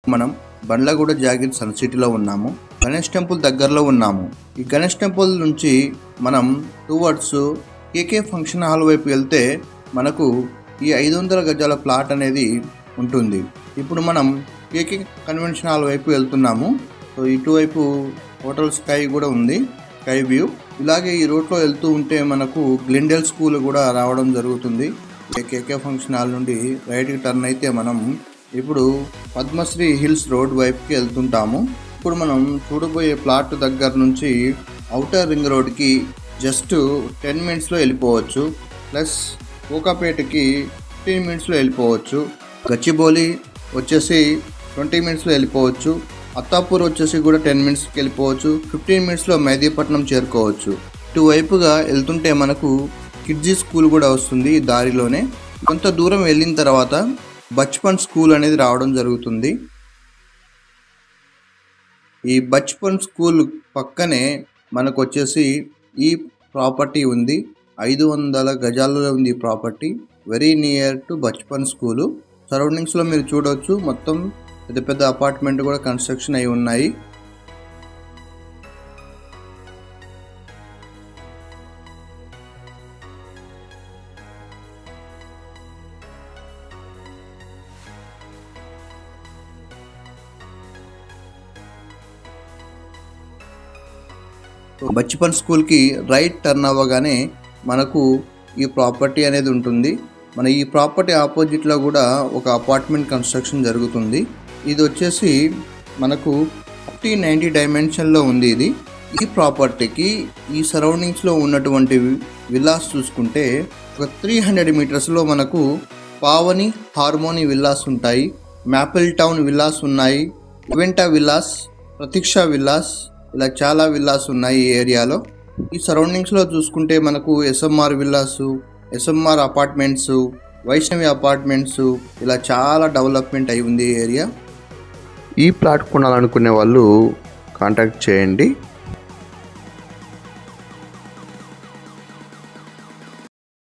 మనం బండ్లగూడ జాగిర్ సన్ సిటీలో ఉన్నాము గణేష్ టెంపుల్ దగ్గరలో ఉన్నాము ఈ గణేష్ టెంపుల్ నుంచి మనం టువర్డ్స్ కేకే ఫంక్షన్ హాల్ వైపు వెళ్తే మనకు ఈ ఐదు వందల గజాల ప్లాట్ అనేది ఉంటుంది ఇప్పుడు మనం కేకే కన్వెన్షన్ హాల్ వైపు వెళ్తున్నాము సో ఇటువైపు హోటల్ స్కై కూడా ఉంది స్కై వ్యూ ఇలాగే ఈ రోడ్లో వెళ్తూ ఉంటే మనకు గ్లిండెల్ స్కూల్ కూడా రావడం జరుగుతుంది కేకే ఫంక్షన్ హాల్ నుండి రైట్కి టర్న్ అయితే మనం ఇప్పుడు పద్మశ్రీ హిల్స్ రోడ్ వైపుకి వెళ్తుంటాము ఇప్పుడు మనం చూడబోయే ప్లాట్ దగ్గర నుంచి అవుటర్ రింగ్ రోడ్కి జస్ట్ టెన్ మినిట్స్లో వెళ్ళిపోవచ్చు ప్లస్ కోకాపేటకి ఫిఫ్టీన్ మినిట్స్లో వెళ్ళిపోవచ్చు గచ్చిబౌలి వచ్చేసి ట్వంటీ మినిట్స్లో వెళ్ళిపోవచ్చు అత్తాపూర్ వచ్చేసి కూడా టెన్ మినిట్స్కి వెళ్ళిపోవచ్చు ఫిఫ్టీన్ మినిట్స్లో మెహదీపట్నం చేరుకోవచ్చు ఇటువైపుగా వెళ్తుంటే మనకు కిడ్జీ స్కూల్ కూడా వస్తుంది ఈ దారిలోనే కొంత దూరం వెళ్ళిన తర్వాత బచ్పన్ స్కూల్ అనేది రావడం జరుగుతుంది ఈ బచ్పన్ స్కూల్ పక్కనే మనకు వచ్చేసి ఈ ప్రాపర్టీ ఉంది ఐదు వందల గజాలలో ఉంది ఈ property very near to Bachpan school సరౌండింగ్స్లో మీరు చూడవచ్చు మొత్తం పెద్ద పెద్ద అపార్ట్మెంట్ కూడా కన్స్ట్రక్షన్ అయి ఉన్నాయి బచ్చిపన్ స్కూల్కి రైట్ టర్న్ అవ్వగానే మనకు ఈ ప్రాపర్టీ అనేది ఉంటుంది మన ఈ ప్రాపర్టీ ఆపోజిట్లో కూడా ఒక అపార్ట్మెంట్ కన్స్ట్రక్షన్ జరుగుతుంది ఇది వచ్చేసి మనకు ఫిఫ్టీ నైంటీ డైమెన్షన్లో ఉంది ఇది ఈ ప్రాపర్టీకి ఈ సరౌండింగ్స్లో ఉన్నటువంటి విల్లాస్ చూసుకుంటే ఒక త్రీ హండ్రెడ్ మీటర్స్లో మనకు పావని హార్మోని విల్లాస్ ఉంటాయి మ్యాపిల్ టౌన్ విల్లాస్ ఉన్నాయి ఇవెంటా విల్లాస్ ప్రతీక్ష విల్లాస్ ఇలా చాలా విల్లాస్ ఉన్నాయి ఈ ఏరియాలో ఈ సరౌండింగ్స్లో చూసుకుంటే మనకు SMR villas SMR apartments Vaishnavi apartments ఇలా చాలా డెవలప్మెంట్ అయి ఉంది ఈ ఏరియా ఈ ప్లాట్ కొనాలనుకునే వాళ్ళు కాంటాక్ట్ చేయండి